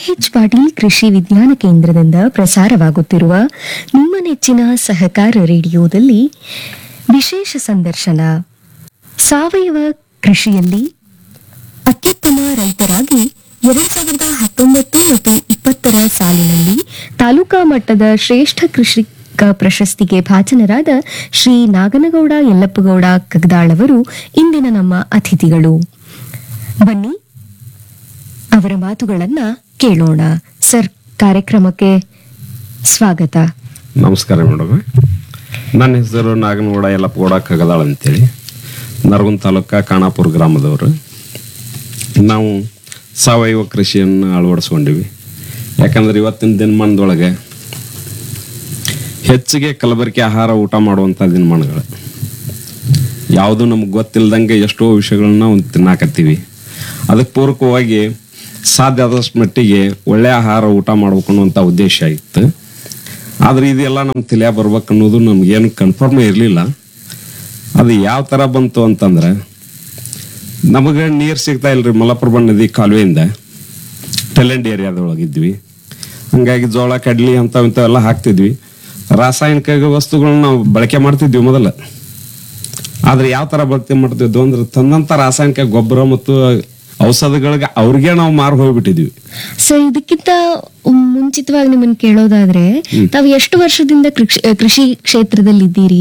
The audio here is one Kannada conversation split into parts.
ಎಚ್ ಪಾಟೀಲ್ ಕೃಷಿ ವಿಜ್ಞಾನ ಕೇಂದ್ರದಿಂದ ಪ್ರಸಾರವಾಗುತ್ತಿರುವ ನಿಮ್ಮ ನೆಚ್ಚಿನ ಸಹಕಾರ ರೇಡಿಯೋದಲ್ಲಿ ವಿಶೇಷ ಸಂದರ್ಶನ ಸಾವಯವ ಕೃಷಿಯಲ್ಲಿ ಅತ್ಯುತ್ತಮ ರೈತರಾಗಿ ಎರಡ್ ಸಾವಿರದ ಹತ್ತೊಂಬತ್ತು ಮತ್ತು ಇಪ್ಪತ್ತರ ಸಾಲಿನಲ್ಲಿ ತಾಲೂಕಾ ಮಟ್ಟದ ಶ್ರೇಷ್ಠ ಕೃಷಿಕ ಪ್ರಶಸ್ತಿಗೆ ಭಾಜನರಾದ ಶ್ರೀ ನಾಗನಗೌಡ ಯಲ್ಲಪ್ಪಗೌಡ ಕಗದಾಳ್ ಅವರು ಇಂದಿನ ನಮ್ಮ ಅತಿಥಿಗಳು ಬನ್ನಿ ಅವರ ಮಾತುಗಳನ್ನ ಕೇಳೋಣ ಸರ್ ಕಾರ್ಯಕ್ರಮಕ್ಕೆ ಸ್ವಾಗತ ನಮಸ್ಕಾರ ಮೇಡಮ್ ನನ್ನ ಹೆಸರು ನಾಗನಗೌಡ ಯಲ್ಲಪ್ಪಗೌಡ ಕಗದಾಳ ಅಂತೇಳಿ ನರಗುಂದ ತಾಲೂಕ ಖಾನಾಪುರ ಗ್ರಾಮದವರು ನಾವು ಸಾವಯವ ಕೃಷಿಯನ್ನು ಅಳವಡಿಸ್ಕೊಂಡಿವಿ ಯಾಕಂದ್ರೆ ಇವತ್ತಿನ ದಿನಮಾನದೊಳಗೆ ಹೆಚ್ಚಿಗೆ ಕಲಬೆರಕೆ ಆಹಾರ ಊಟ ಮಾಡುವಂಥ ದಿನಮಾನಗಳು ಯಾವುದು ನಮ್ಗೆ ಗೊತ್ತಿಲ್ಲದಂಗೆ ಎಷ್ಟೋ ವಿಷಯಗಳನ್ನ ನಾವು ತಿನ್ನಾಕತ್ತೀವಿ ಅದಕ್ಕೆ ಪೂರಕವಾಗಿ ಸಾಧ್ಯ ಆದಷ್ಟು ಮಟ್ಟಿಗೆ ಒಳ್ಳೆ ಆಹಾರ ಊಟ ಮಾಡ್ಬೇಕು ಅನ್ನುವಂಥ ಉದ್ದೇಶ ಇತ್ತು ಆದ್ರೆ ಇದೆಲ್ಲ ನಮ್ಮ ತಲೆಯ ಬರ್ಬೇಕು ಅನ್ನೋದು ನಮ್ಗೇನು ಕನ್ಫರ್ಮ್ ಇರಲಿಲ್ಲ ಅದು ಯಾವ ಥರ ಬಂತು ಅಂತಂದ್ರೆ ನಮಗೆ ನೀರು ಸಿಗ್ತಾ ಇಲ್ರಿ ಮಲಪ್ರಭಾ ನದಿ ಕಾಲುವೆಯಿಂದ ಟೆಲೆಂಟ್ ಏರಿಯಾದೊಳಗಿದ್ವಿ ಹಂಗಾಗಿ ಜೋಳ ಕಡ್ಲಿ ಅಂಥವು ಇಂಥವೆಲ್ಲ ಹಾಕ್ತಿದ್ವಿ ರಾಸಾಯನಿಕ ವಸ್ತುಗಳನ್ನ ನಾವು ಬಳಕೆ ಮಾಡ್ತಿದ್ವಿ ಮೊದಲು ಆದ್ರೆ ಯಾವ ತರ ಬಳಕೆ ಮಾಡ್ತಿದ್ವು ಅಂದ್ರೆ ತಂದಂತ ರಾಸಾಯನಿಕ ಗೊಬ್ಬರ ಮತ್ತು ಔಷಧಗಳಿಗೆ ಅವ್ರಿಗೆ ನಾವು ಮಾರು ಹೋಗ್ಬಿಟ್ಟಿದ್ವಿ ಸರ್ ಇದಕ್ಕಿಂತ ಮುಂಚಿತವಾಗಿ ನಿಮ್ಮನ್ನ ಕೇಳೋದಾದ್ರೆ ತಾವು ಎಷ್ಟು ವರ್ಷದಿಂದ ಕೃಷಿ ಕೃಷಿ ಕ್ಷೇತ್ರದಲ್ಲಿದ್ದೀರಿ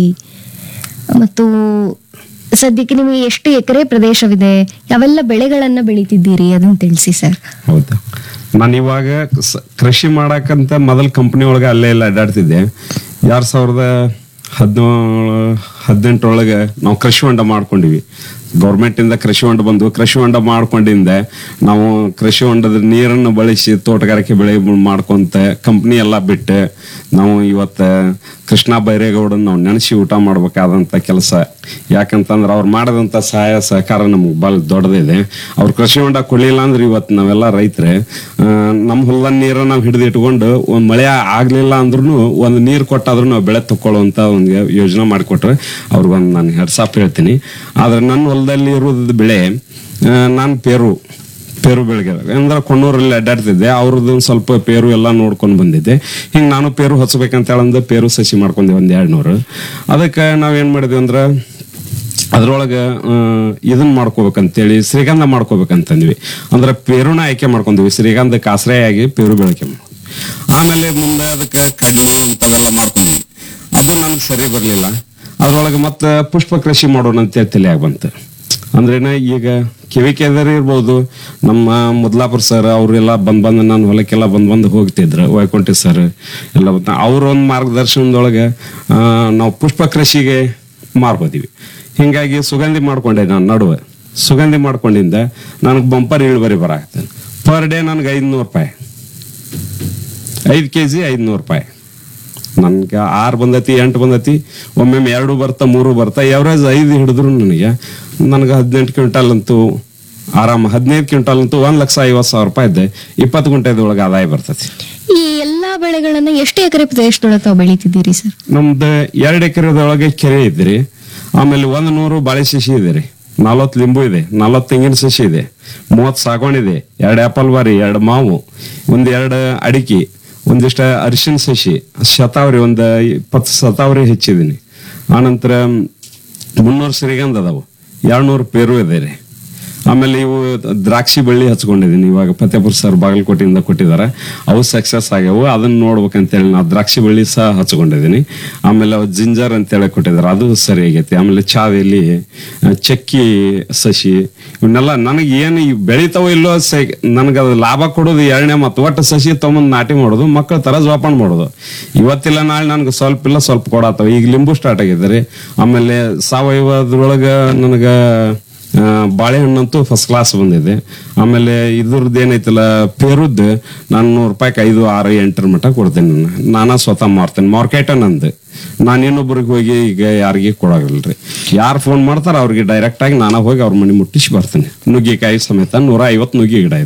ಮತ್ತು ಸದ್ಯಕ್ಕೆ ನಿಮಗೆ ಎಷ್ಟು ಎಕರೆ ಪ್ರದೇಶವಿದೆ ಯಾವೆಲ್ಲ ಬೆಳೆಗಳನ್ನ ಬೆಳೀತಿದ್ದೀರಿ ಅದನ್ನ ತಿಳಿಸಿ ಸರ್ ಹೌದಾ ನಾನು ಇವಾಗ ಸ- ಕೃಷಿ ಮಾಡಕ್ಕಂತ ಮೊದಲ ಕಂಪ್ನಿ ಒಳಗೆ ಅಲ್ಲೇ ಎಲ್ಲ ಅಡ್ಡಾಡ್ತಿದ್ದೆ ಎರಡ್ ಸಾವಿರದ ಹದಿನೇಳು ಹದಿನೆಂಟರೊಳಗೆ ನಾವು ಕೃಷಿ ಹೊಂಡ ಮಾಡ್ಕೊಂಡಿವಿ ಗೌರ್ಮೆಂಟ್ ಇಂದ ಕೃಷಿ ಹೊಂಡ ಬಂದು ಕೃಷಿ ಹೊಂಡ ಮಾಡ್ಕೊಂಡಿಂದ ನಾವು ಕೃಷಿ ಹೊಂಡದ ನೀರನ್ನು ಬಳಸಿ ತೋಟಗಾರಿಕೆ ಬೆಳೆ ಮಾಡ್ಕೊಂತ ಕಂಪ್ನಿ ಎಲ್ಲ ಬಿಟ್ಟು ನಾವು ಇವತ್ತ ಕೃಷ್ಣ ಬೈರೇಗೌಡನ್ ನಾವು ನೆನೆಸಿ ಊಟ ಮಾಡ್ಬೇಕಾದಂತ ಕೆಲಸ ಯಾಕಂತಂದ್ರೆ ಅವ್ರು ಮಾಡಿದಂತ ಸಹಾಯ ಸಹಕಾರ ನಮ್ಗೆ ಭಾಳ ದೊಡ್ಡದಿದೆ ಅವ್ರು ಕೃಷಿ ಹೊಂಡ ಕೊಡ್ಲಿಲ್ಲ ಅಂದ್ರೆ ಇವತ್ತು ನಾವೆಲ್ಲ ರೈತರೆ ನಮ್ಮ ಹೊಲದ ನೀರ ನಾವು ಹಿಡಿದು ಇಟ್ಕೊಂಡು ಒಂದ್ ಮಳೆ ಆಗ್ಲಿಲ್ಲ ಅಂದ್ರೂ ಒಂದು ನೀರು ಕೊಟ್ಟಾದ್ರೂ ನಾವು ಬೆಳೆ ತಕ್ಕೊಳ್ಳುವಂತ ಒಂದು ಯೋಜನೆ ಮಾಡಿಕೊಟ್ರೆ ಅವ್ರಿಗೊಂದು ನಾನು ಹೆಡ್ಸಾಪ್ ಹೇಳ್ತೀನಿ ಆದ್ರೆ ನನ್ನ ಹೊಲದಲ್ಲಿ ಇರೋದು ಬೆಳೆ ನಾನು ಪೇರು ಪೇರು ಬೆಳೆಗೆ ಅಂದ್ರೆ ಕೊಣ್ಣೂರಲ್ಲಿ ಅಡ್ಡಾಡ್ತಿದ್ದೆ ಅವ್ರದ್ದು ಒಂದ್ ಸ್ವಲ್ಪ ಪೇರು ಎಲ್ಲ ನೋಡ್ಕೊಂಡು ಬಂದಿದ್ದೆ ಹಿಂಗೆ ನಾನು ಪೇರು ಹಚ್ಬೇಕಂತ ಹೇಳಂದು ಪೇರು ಸಸಿ ಮಾಡ್ಕೊಂಡೆ ಒಂದ್ ಎರಡ್ ನೂರು ಅದಕ್ಕೆ ನಾವೇನ್ ಮಾಡಿದ್ವಿ ಅಂದ್ರೆ ಅದ್ರೊಳಗೆ ಇದನ್ನ ಮಾಡ್ಕೋಬೇಕಂತೇಳಿ ಶ್ರೀಗಂಧ ಮಾಡ್ಕೋಬೇಕಂತಂದ್ವಿ ಅಂದ್ರೆ ಪೇರುನ ಆಯ್ಕೆ ಮಾಡ್ಕೊಂಡ್ವಿ ಶ್ರೀಗಂಧಕ್ಕೆ ಆಶ್ರಯಾಗಿ ಪೇರು ಬೆಳಕೆ ಮಾಡ್ಕೊಂಡ್ವಿ ಆಮೇಲೆ ಮುಂದೆ ಅದಕ್ಕೆ ಕಡ್ಲಿ ಇಂಥವೆಲ್ಲ ಮಾಡ್ಕೊಂಡ್ವಿ ಅದು ನನಗೆ ಸರಿ ಬರಲಿಲ್ಲ ಅದ್ರೊಳಗೆ ಮತ್ತೆ ಪುಷ್ಪ ಕೃಷಿ ಮಾಡೋಣ ಅಂತ ತಲೆಯಾಗ ಬಂತು ಅಂದ್ರೇನ ಈಗ ಕಿವಿ ಕೆದರಿ ಇರ್ಬೋದು ನಮ್ಮ ಮುದ್ಲಾಪುರ ಸರ್ ಅವರೆಲ್ಲ ಬಂದ್ ಬಂದು ನಾನು ಹೊಲಕ್ಕೆಲ್ಲ ಬಂದ್ ಬಂದು ಹೋಗ್ತಿದ್ರು ವೈಕುಂಠಿ ಸರ್ ಎಲ್ಲ ಬಂದ ಅವ್ರ ಒಂದು ಮಾರ್ಗದರ್ಶನದೊಳಗೆ ಆ, ನಾವು ಪುಷ್ಪ ಕೃಷಿಗೆ ಮಾರ್ಬೋದಿವಿ ಹಿಂಗಾಗಿ ಸುಗಂಧಿ ಮಾಡ್ಕೊಂಡೆ ನಾನು ನಡುವೆ ಸುಗಂಧಿ ಮಾಡ್ಕೊಂಡಿಂದ ನನಗೆ ಬಂಪರ್ ಇಳುವರಿ ಬರಾಕತ್ತೆ ಪರ್ ಡೇ ನನಗೆ ಐದುನೂರು ರೂಪಾಯಿ ಐದು ಕೆ ಜಿ ಐದುನೂರು ರೂಪಾಯಿ ನನ್ಗೆ ಆರು ಬಂದತಿ ಎಂಟು ಬಂದತಿ ಒಮ್ಮೊಮ್ಮೆ ಎರಡು ಬರ್ತಾ ಮೂರು ಬರ್ತಾ ಎವರೇಜ್ ಐದು ಹಿಡಿದ್ರು ನನಗೆ ನನಗೆ ಹದಿನೆಂಟು ಕ್ವಿಂಟಲ್ ಅಂತೂ ಆರಾಮ ಹದಿನೈದು ಕ್ವಿಂಟಲ್ ಅಂತೂ ಒಂದ್ ಲಕ್ಷ ಐವತ್ತು ಸಾವಿರ ರೂಪಾಯಿ ಇದ್ದೆ ಇಪ್ಪತ್ತು ಗುಂಟೆದೊಳಗೆ ಆದಾಯ ಬರ್ತೈತಿ ಈ ಎಲ್ಲಾ ಬೆಳೆಗಳನ್ನ ಎಷ್ಟು ಎಕರೆ ಪ್ರದೇಶದೊಳಗೆ ತಾವು ಬೆಳೀತಿದ್ದೀರಿ ಸರ್ ನಮ್ದು ಎರಡು ಎಕರೆದೊಳಗೆ ಕೆರೆ ಇದ್ರಿ ಆಮೇಲೆ ಒಂದು ನೂರು ಬಾಳೆ ಸಸಿ ಇದೆ ರೀ ನಲವತ್ತು ಲಿಂಬು ಇದೆ ನಲವತ್ತು ತೆಂಗಿನ ಸಸಿ ಇದೆ ಮೂವತ್ತು ಸಾಗವಾನ್ ಇದೆ ಎರಡು ಆಪಲ್ ಬಾರಿ ಎರಡು ಮಾವು ಒಂದ್ ಎರಡು ಅಡಿಕೆ ಒಂದಿಷ್ಟ ಅರಿಶಿನ ಸಸಿ ಶತಾವರಿ ಒಂದು ಇಪ್ಪತ್ತು ಶತಾವರಿ ಹೆಚ್ಚಿದ್ದೀನಿ ಆನಂತರ ಮುನ್ನೂರು ಶ್ರೀಗಂಧ ಅದಾವು ಎರಡ್ನೂರು ಪೇರು ಇದೆ ರೀ ಆಮೇಲೆ ಇವು ದ್ರಾಕ್ಷಿ ಬಳ್ಳಿ ಹಚ್ಕೊಂಡಿದ್ದೀನಿ ಇವಾಗ ಫತೇಪುರ ಸರ್ ಬಾಗಲಕೋಟೆಯಿಂದ ಕೊಟ್ಟಿದ್ದಾರೆ ಅವು ಸಕ್ಸಸ್ ಆಗ್ಯಾವು ಅದನ್ನ ನೋಡ್ಬೇಕಂತೇಳಿ ನಾವು ದ್ರಾಕ್ಷಿ ಬಳ್ಳಿ ಸಹ ಹಚ್ಕೊಂಡಿದ್ದೀನಿ ಆಮೇಲೆ ಅವು ಜಿಂಜರ್ ಅಂತೇಳಿ ಕೊಟ್ಟಿದ್ದಾರೆ ಅದು ಸರಿ ಆಗೈತಿ ಆಮೇಲೆ ಚಾವೆಲಿ ಆ, ಚಕ್ಕಿ ಸಸಿ ಇವನ್ನೆಲ್ಲ ನನಗೆ ಏನು ಇವ್ ಬೆಳಿತಾವೋ ಇಲ್ಲೋ ಸೈ ನನಗೆ ಅದು ಲಾಭ ಕೊಡೋದು ಎರಡನೇ ಮತ್ತು ಒಟ್ಟು ಸಸಿ ತೊಗೊಂಬಂದು ನಾಟಿ ಮಾಡೋದು ಮಕ್ಕಳ ತರ ಜೋಪಾನ ಮಾಡೋದು ಇವತ್ತಿಲ್ಲ ನಾಳೆ ನನಗೆ ಸ್ವಲ್ಪ ಇಲ್ಲ ಸ್ವಲ್ಪ ಕೊಡತ್ತವ ಈಗ ಲಿಂಬು ಸ್ಟಾರ್ಟ್ ಆಗಿದೆ ರೀ ಆಮೇಲೆ ಸಾವಯವದ್ರೊಳಗೆ ನನಗೆ ಆ, ಬಾಳೆಹಣ್ಣಂತೂ ಫಸ್ಟ್ ಕ್ಲಾಸ್ ಬಂದಿದೆ ಆಮೇಲೆ ಇದ್ರದ್ದು ಏನೈತಲ್ಲ ಪೇರುದ್ದು ನಾನು ನೂರು ರೂಪಾಯಿಗೆ ಐದು ಆರು ಎಂಟರ ಮಟ್ಟ ಕೊಡ್ತೇನೆ ನಾನು ನಾನಾ ಸ್ವತಃ ಮಾರ್ತೇನೆ ಮಾರ್ಕೆಟ ನಂದು ನಾನು ಇನ್ನೊಬ್ರಿಗೆ ಹೋಗಿ ಈಗ ಯಾರಿಗೆ ಕೊಡಾಗಲ್ರಿ ಯಾರು ಫೋನ್ ಮಾಡ್ತಾರ ಅವ್ರಿಗೆ ಡೈರೆಕ್ಟ್ ಆಗಿ ನಾನು ಹೋಗಿ ಅವ್ರ ಮನೆ ಮುಟ್ಟಿಸಿ ಬರ್ತೇನೆ ನುಗ್ಗಿಕಾಯಿ ಸಮೇತ ನೂರ ಐವತ್ತು ನುಗ್ಗಿ ಗಿಡ ಇದೆ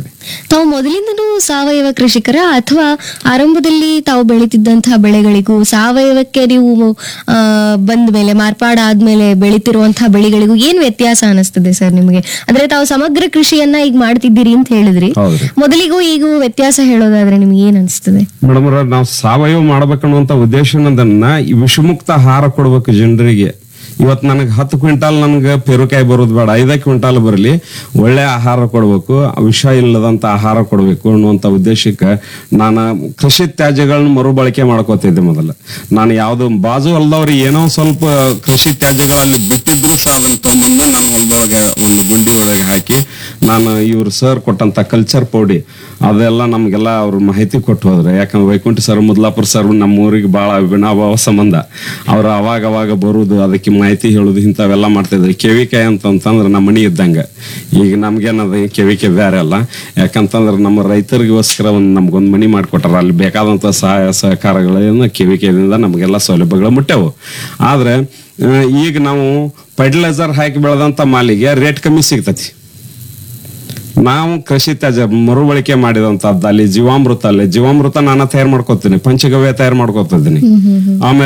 ತಾವು ಮೊದಲಿಂದನೂ ಸಾವಯವ ಕೃಷಿಕರ ಅಥವಾ ಆರಂಭದಲ್ಲಿ ತಾವು ಬೆಳೀತಿದ್ದಂತಹ ಬೆಳೆಗಳಿಗೂ ಸಾವಯವಕ್ಕೆ ನೀವು ಆ, ಬಂದ ಮೇಲೆ ಮಾರ್ಪಾಡಾದ್ಮೇಲೆ ಬೆಳೀತಿರುವಂತಹ ಬೆಳೆಗಳಿಗೂ ಏನ್ ವ್ಯತ್ಯಾಸ ಅನಿಸ್ತದೆ ಸರ್ ನಿಮಗೆ ಅಂದ್ರೆ ತಾವು ಸಮಗ್ರ ಕೃಷಿಯನ್ನ ಈಗ ಮಾಡ್ತಿದ್ದೀರಿ ಅಂತ ಹೇಳಿದ್ರಿ ಹೌದ್ರಿ ಮೊದಲಿಗೂ ಈಗೂ ವ್ಯತ್ಯಾಸ ಹೇಳೋದಾದ್ರೆ ನಿಮ್ಗೆ ಏನ್ ಅನಿಸ್ತದೆ ಮೇಡಮ್ ನಾವು ಸಾವಯವ ಮಾಡ್ಬೇಕನ್ನುವಂತ ಉದ್ದೇಶನದನ್ನ ಈ ವಿಷಮುಕ್ತ ಆಹಾರ ಕೊಡ್ಬೇಕು ಜನರಿಗೆ ಇವತ್ತು ನನಗೆ ಹತ್ತು ಕ್ವಿಂಟಾಲ್ ನನಗೆ ಪೇರುಕಾಯಿ ಬರೋದು ಬೇಡ ಐದೇ ಕ್ವಿಂಟಾಲ್ ಬರಲಿ ಒಳ್ಳೆ ಆಹಾರ ಕೊಡಬೇಕು ವಿಷ ಇಲ್ಲದಂತ ಆಹಾರ ಕೊಡಬೇಕು ಅನ್ನುವಂಥ ಉದ್ದೇಶಕ್ಕೆ ನಾನು ಕೃಷಿ ತ್ಯಾಜ್ಯಗಳನ್ನ ಮರುಬಳಕೆ ಮಾಡ್ಕೋತಿದ್ದೆ ಮೊದಲು ನಾನು ಯಾವ್ದು ಬಾಜು ಹೊಲದವ್ರು ಏನೋ ಸ್ವಲ್ಪ ಕೃಷಿ ತ್ಯಾಜ್ಯಗಳಲ್ಲಿ ಬಿಟ್ಟಿದ್ರು ಸಹ ಅದನ್ನ ತಂಬಂದು ನಾನು ಹೊಲದೊಳಗೆ ಒಂದು ಗುಂಡಿ ಒಳಗೆ ಹಾಕಿ ನಾನು ಇವ್ರು ಸರ್ ಕೊಟ್ಟಂತ ಕಲ್ಚರ್ ಪೌಡಿ ಅದೆಲ್ಲ ನಮ್ಗೆಲ್ಲ ಅವ್ರು ಮಾಹಿತಿ ಕೊಟ್ಟು ಹೋದ್ರೆ ಯಾಕಂದ್ರೆ ವೈಕುಂಠ ಸರ್ ಮುದ್ಲಾಪುರ ಸರ್ ನಮ್ಮ ಊರಿಗೆ ಬಹಳ ಅವಿನಾಭಾವ ಸಂಬಂಧ ಅವ್ರು ಅವಾಗ ಅವಾಗ ಬರುದು ಅದಕ್ಕೆ ಮಾಹಿತಿ ಹೇಳುದು ಇಂಥವೆಲ್ಲ ಮಾಡ್ತಿದ್ರು ಕೆವಿಕೆ ಅಂತಂತಂದ್ರೆ ನಮ್ಮ ಮನಿ ಇದ್ದಂಗ ಈಗ ನಮ್ಗೇನದ ಕೆವಿಕೆ ಬೇರೆ ಅಲ್ಲ ಯಾಕಂತಂದ್ರೆ ನಮ್ಮ ರೈತರಿಗೋಸ್ಕರ ಒಂದು ನಮ್ಗೊಂದು ಮನಿ ಮಾಡಿಕೊಟ್ಟಾರ ಅಲ್ಲಿ ಬೇಕಾದಂತ ಸಹಾಯ ಸಹಕಾರಗಳನ್ನ ಕೆವಿಕೆದಿಂದ ನಮಗೆಲ್ಲ ಸೌಲಭ್ಯಗಳು ಮುಟ್ಟ್ಯಾವು ಆದ್ರೆ ಆ, ಈಗ ನಾವು ಫರ್ಟಿಲೈಸರ್ ಹಾಕಿ ಬೆಳೆದಂತ ಮಾಲಿಗೆ ರೇಟ್ ಕಮ್ಮಿ ಸಿಗ್ತತಿ ನಾವು ಕೃಷಿ ತ್ಯಾಜ್ಯ ಮರುಬಳಕೆ ಮಾಡಿದಂತದ್ದು ಅಲ್ಲಿ ಜೀವಾಮೃತ ಅಲ್ಲಿ ಜೀವಾಮೃತ ನಾನು ತಯಾರು ಮಾಡ್ಕೊತೀನಿ ಪಂಚಗವ್ಯ ತಯಾರು ಮಾಡ್ಕೊತಿದ್ದೀನಿ ಆಮೇಲೆ